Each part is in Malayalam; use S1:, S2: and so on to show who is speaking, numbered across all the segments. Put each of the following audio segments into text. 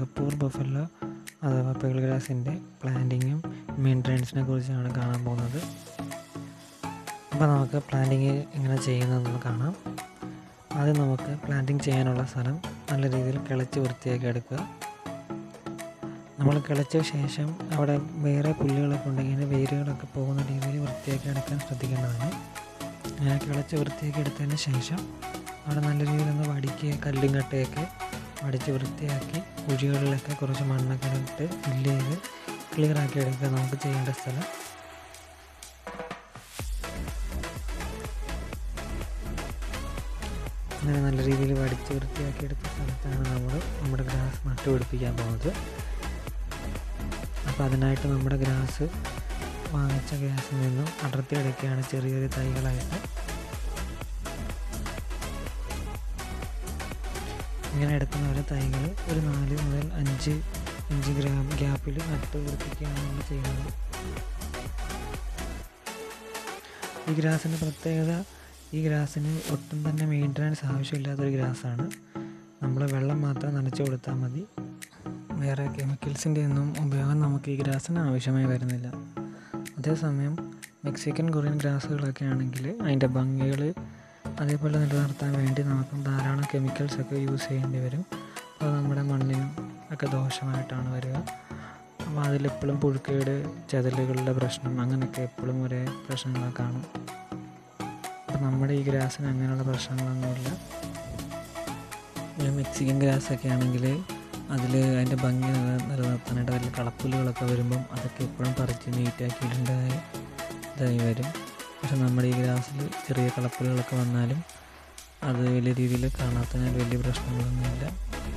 S1: സിംഗപ്പൂർ ബഫല്ലോ അഥവാ പേൾ ഗ്രാസിൻ്റെ പ്ലാന്റിങ്ങും മെയിൻ്റനൻസിനെ കുറിച്ചാണ് കാണാൻ പോകുന്നത് അപ്പോൾ നമുക്ക് പ്ലാന്റിങ് എങ്ങനെ ചെയ്യുന്നതെന്ന് കാണാം ആദ്യം നമുക്ക് പ്ലാന്റിങ് ചെയ്യാനുള്ള സ്ഥലം നല്ല രീതിയിൽ കിളച്ച് വൃത്തിയാക്കി എടുക്കുക നമ്മൾ കിളച്ച ശേഷം അവിടെ വേറെ പുല്ലുകളൊക്കെ ഉണ്ടെങ്കിൽ വേരുകളൊക്കെ പോകുന്ന രീതിയിൽ വൃത്തിയാക്കി എടുക്കാൻ ശ്രദ്ധിക്കേണ്ടതാണ് അങ്ങനെ കിളച്ച് വൃത്തിയാക്കി എടുത്തതിന് ശേഷം അവിടെ നല്ല രീതിയിൽ ഒന്ന് വടിക്കുക കല്ലും കട്ടയൊക്കെ വടിച്ച് വൃത്തിയാക്കി കുഴികളിലൊക്കെ കുറച്ച് മണ്ണൊക്കെ ഇട്ട് ഫില്ല് ചെയ്ത് ക്ലിയർ ആക്കി എടുക്കുക നമുക്ക് ചെയ്യേണ്ട സ്ഥലം അങ്ങനെ നല്ല രീതിയിൽ വടിച്ച് വൃത്തിയാക്കി എടുത്ത സ്ഥലത്താണ് നമ്മൾ നമ്മുടെ ഗ്രാസ് നട്ടുപിടിപ്പിക്കാൻ പോകുന്നത് അപ്പോൾ അതിനായിട്ട് നമ്മുടെ ഗ്രാസ് വാങ്ങിച്ച ഗ്യാസിൽ നിന്നും അടർത്തി എടുക്കുകയാണ് ചെറിയ ചെറിയ തൈകളായിട്ട് ഇങ്ങനെ എടുക്കുന്ന ഒരു തൈകൾ ഒരു നാല് മുതൽ അഞ്ച് അഞ്ച് ഗ്രാം ഗ്യാപ്പിൽ നട്ട് പിടിപ്പിക്കുകയാണ് നമ്മൾ ചെയ്യുന്നത് ഈ ഗ്രാസിൻ്റെ പ്രത്യേകത ഈ ഗ്രാസിന് ഒട്ടും തന്നെ മെയിൻ്റനൻസ് ആവശ്യമില്ലാത്തൊരു ഗ്രാസാണ് നമ്മൾ വെള്ളം മാത്രം നനച്ചു കൊടുത്താൽ മതി വേറെ കെമിക്കൽസിൻ്റെ ഒന്നും ഉപയോഗം നമുക്ക് ഈ ഗ്രാസിന് ആവശ്യമായി വരുന്നില്ല അതേസമയം മെക്സിക്കൻ കൊറിയൻ ഗ്രാസുകളൊക്കെ ആണെങ്കിൽ അതിൻ്റെ ഭംഗികൾ അതേപോലെ നിലനിർത്താൻ വേണ്ടി നമുക്ക് ധാരാളം കെമിക്കൽസ് ഒക്കെ യൂസ് ചെയ്യേണ്ടി വരും അപ്പോൾ നമ്മുടെ മണ്ണിനും ഒക്കെ ദോഷമായിട്ടാണ് വരിക അപ്പോൾ അതിലെപ്പോഴും പുഴുക്കേട് ചെതലുകളുടെ പ്രശ്നം അങ്ങനെയൊക്കെ എപ്പോഴും ഒരേ പ്രശ്നങ്ങളൊക്കെ കാണും അപ്പോൾ നമ്മുടെ ഈ ഗ്രാസിന് അങ്ങനെയുള്ള പ്രശ്നങ്ങളൊന്നുമില്ല ഈ മെക്സിക്കൻ ഗ്രാസൊക്കെ ആണെങ്കിൽ അതിൽ അതിൻ്റെ ഭംഗി നില നിലനിർത്താനായിട്ട് വലിയ കളപ്പുല്ലുകളൊക്കെ വരുമ്പം അതൊക്കെ എപ്പോഴും പറിച്ച് നീറ്റാക്കിയിട്ടുണ്ടായി ഇതായി വരും പക്ഷെ നമ്മുടെ ഈ ഗ്രാസിൽ ചെറിയ കളപ്പുല്ലുകളൊക്കെ വന്നാലും അത് വലിയ രീതിയിൽ കാണാത്തതിനാൽ വലിയ പ്രശ്നങ്ങളൊന്നുമില്ല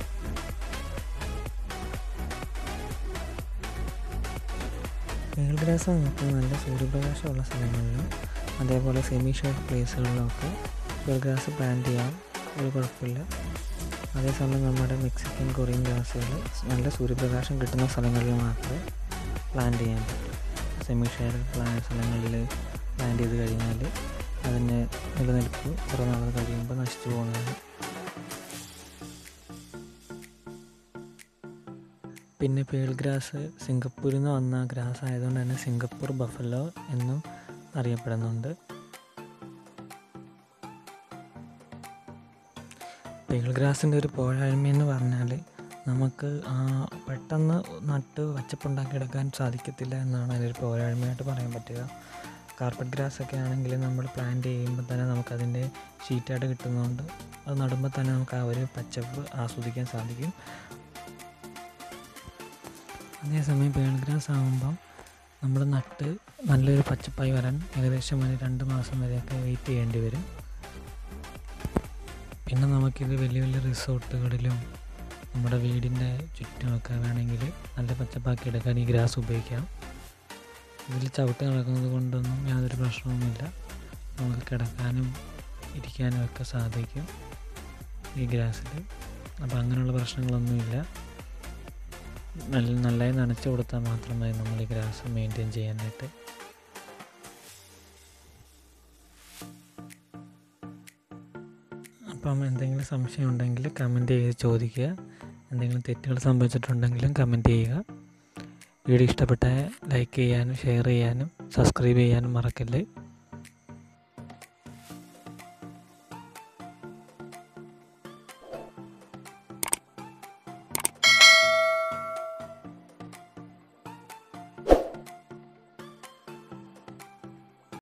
S1: പേൾ ഗ്രാസ് നമുക്ക് നല്ല സൂര്യപ്രകാശമുള്ള സ്ഥലങ്ങളിലും അതേപോലെ സെമി ഷെയ്ഡ് പ്ലേസുകളിലൊക്കെ പേൾ ഗ്രാസ് പ്ലാന്റ് ചെയ്യാം ഒരു കുഴപ്പമില്ല അതേസമയം നമ്മുടെ മെക്സിക്കൻ കൊറിയൻ ഗ്രാസുകൾ നല്ല സൂര്യപ്രകാശം കിട്ടുന്ന സ്ഥലങ്ങളിൽ മാത്രമേ പ്ലാന്റ് ചെയ്യാൻ പറ്റൂ സെമി ഷെയ്ഡ് പ്ലാ സ്ഥലങ്ങളിൽ പ്ലാന്റ് ചെയ്ത് കഴിഞ്ഞാൽ അതിൻ്റെ നിലനിൽപ്പ് കുറേ നാൾ കഴിയുമ്പോൾ നശിച്ചു പോകുന്നതാണ് പിന്നെ പേൾ ഗ്രാസ് സിംഗപ്പൂരിൽ നിന്ന് വന്ന ഗ്രാസ് ആയതുകൊണ്ട് തന്നെ സിംഗപ്പൂർ ബഫലോ എന്നും അറിയപ്പെടുന്നുണ്ട് പേൾ ഗ്രാസിൻ്റെ ഒരു പോരായ്മ എന്ന് പറഞ്ഞാൽ നമുക്ക് ആ പെട്ടെന്ന് നട്ട് വച്ചപ്പുണ്ടാക്കിയെടുക്കാൻ സാധിക്കത്തില്ല എന്നാണ് അതിൻ്റെ ഒരു പോരായ്മയായിട്ട് പറയാൻ പറ്റുക കാർപ്പറ്റ് ഗ്രാസ് ഒക്കെ ആണെങ്കിൽ നമ്മൾ പ്ലാന്റ് ചെയ്യുമ്പോൾ തന്നെ നമുക്കതിൻ്റെ ഷീറ്റായിട്ട് കിട്ടുന്നതുകൊണ്ട് അത് നടുമ്പോൾ തന്നെ നമുക്ക് ആ ഒരു പച്ചപ്പ് ആസ്വദിക്കാൻ സാധിക്കും അതേസമയം പേൾ ഗ്രാസ് ആകുമ്പം നമ്മൾ നട്ട് നല്ലൊരു പച്ചപ്പായി വരാൻ ഏകദേശം ഒരു രണ്ട് മാസം വരെയൊക്കെ വെയിറ്റ് ചെയ്യേണ്ടി വരും പിന്നെ നമുക്കിത് വലിയ വലിയ റിസോർട്ടുകളിലും നമ്മുടെ വീടിൻ്റെ ചുറ്റുമൊക്കെ വേണമെങ്കിൽ നല്ല പച്ചപ്പാക്കി എടുക്കാൻ ഈ ഗ്രാസ് ഉപയോഗിക്കാം ഇതിൽ ചവിട്ട് നടക്കുന്നത് കൊണ്ടൊന്നും യാതൊരു പ്രശ്നവുമില്ല നമുക്ക് കിടക്കാനും ഇരിക്കാനും ഒക്കെ സാധിക്കും ഈ ഗ്രാസിൽ അപ്പോൾ അങ്ങനെയുള്ള പ്രശ്നങ്ങളൊന്നുമില്ല നല്ല നല്ലതായി നനച്ചു കൊടുത്താൽ മാത്രമേ നമ്മൾ ഈ ഗ്രാസ് മെയിൻറ്റെയിൻ ചെയ്യാനായിട്ട് അപ്പം എന്തെങ്കിലും സംശയം ഉണ്ടെങ്കിൽ കമൻറ്റ് ചെയ്ത് ചോദിക്കുക എന്തെങ്കിലും തെറ്റുകൾ സംഭവിച്ചിട്ടുണ്ടെങ്കിലും കമൻറ്റ് ചെയ്യുക വീഡിയോ ഇഷ്ടപ്പെട്ടാൽ ലൈക്ക് ചെയ്യാനും ഷെയർ ചെയ്യാനും സബ്സ്ക്രൈബ് ചെയ്യാനും മറക്കല്ലേ